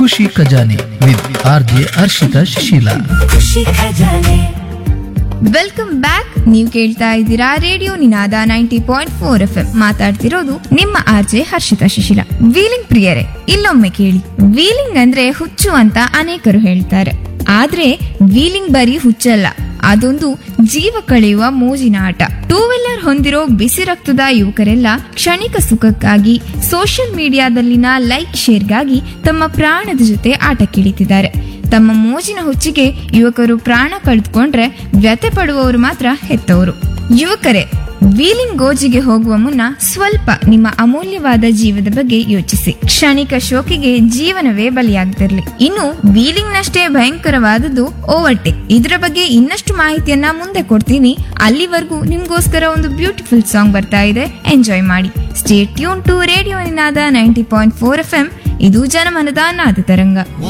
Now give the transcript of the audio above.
ಖುಷಿ ಖಜಾನೆ with R J Harshitha Shisheela ಖುಷಿ ಖಜಾನೆ ವೆಲ್ಕಮ್ ಬ್ಯಾಕ್ ನೀವು ಕೇಳ್ತಾ ಇದ್ದೀರಾ radio Ninaada ninety point four F M ಮಾತಾಡ್ತಿರೋದು ನಿಮ್ಮ ಆರ್ಜೆ ಹರ್ಷಿತಾ ಶಿಶಿಲ ವೀಲಿಂಗ್ ಪ್ರಿಯರೇ ಇಲ್ಲೊಮ್ಮೆ ಕೇಳಿ ವೀಲಿಂಗ್ ಅಂದ್ರೆ ಹುಚ್ಚು ಅಂತ ಅನೇಕರು ಹೇಳ್ತಾರೆ ಆದ್ರೆ ವೀಲಿಂಗ್ ಬರೀ ಹುಚ್ಚಲ್ಲ ಅದೊಂದು ಜೀವ ಕಳೆಯುವ ಮೋಜಿನ ಆಟ ಟೂ ವೀಲರ್ ಹೊಂದಿರೋ ಬಿಸಿ ರಕ್ತದ ಯುವಕರೆಲ್ಲ ಕ್ಷಣಿಕ ಸುಖಕ್ಕಾಗಿ ಸೋಷಿಯಲ್ ಮೀಡಿಯಾದಲ್ಲಿನ ಲೈಕ್ ಶೇರ್ಗಾಗಿ ತಮ್ಮ ಪ್ರಾಣದ ಜೊತೆ ಆಟಕ್ಕಿಳಿತಿದ್ದಾರೆ ತಮ್ಮ ಮೋಜಿನ ಹುಚ್ಚಿಗೆ ಯುವಕರು ಪ್ರಾಣ ಕಳೆದುಕೊಂಡ್ರೆ ವ್ಯಥೆ ಪಡುವವರು ಮಾತ್ರ ಹೆತ್ತವರು ಯುವಕರೇ ವೀಲಿಂಗ್ ಗೋಜಿಗೆ ಹೋಗುವ ಮುನ್ನ ಸ್ವಲ್ಪ ನಿಮ್ಮ ಅಮೂಲ್ಯವಾದ ಜೀವದ ಬಗ್ಗೆ ಯೋಚಿಸಿ ಕ್ಷಣಿಕ ಶೋಕಿಗೆ ಜೀವನವೇ ಬಲಿಯಾಗ್ತಿರ್ಲಿ ಇನ್ನು ವೀಲಿಂಗ್ ನಷ್ಟೇ ಭಯಂಕರವಾದದ್ದು ಓವರ್ಟೇಕ್ ಇದರ ಬಗ್ಗೆ ಇನ್ನಷ್ಟು ಮಾಹಿತಿಯನ್ನ ಮುಂದೆ ಕೊಡ್ತೀನಿ ಅಲ್ಲಿವರೆಗೂ ನಿಮ್ಗೋಸ್ಕರ ಒಂದು ಬ್ಯೂಟಿಫುಲ್ ಸಾಂಗ್ ಬರ್ತಾ ಇದೆ ಎಂಜಾಯ್ ಮಾಡಿ stay tune to radio Ninaada ninety point four F M ಇದು ಜನಮನದ ನಾದ ತರಂಗ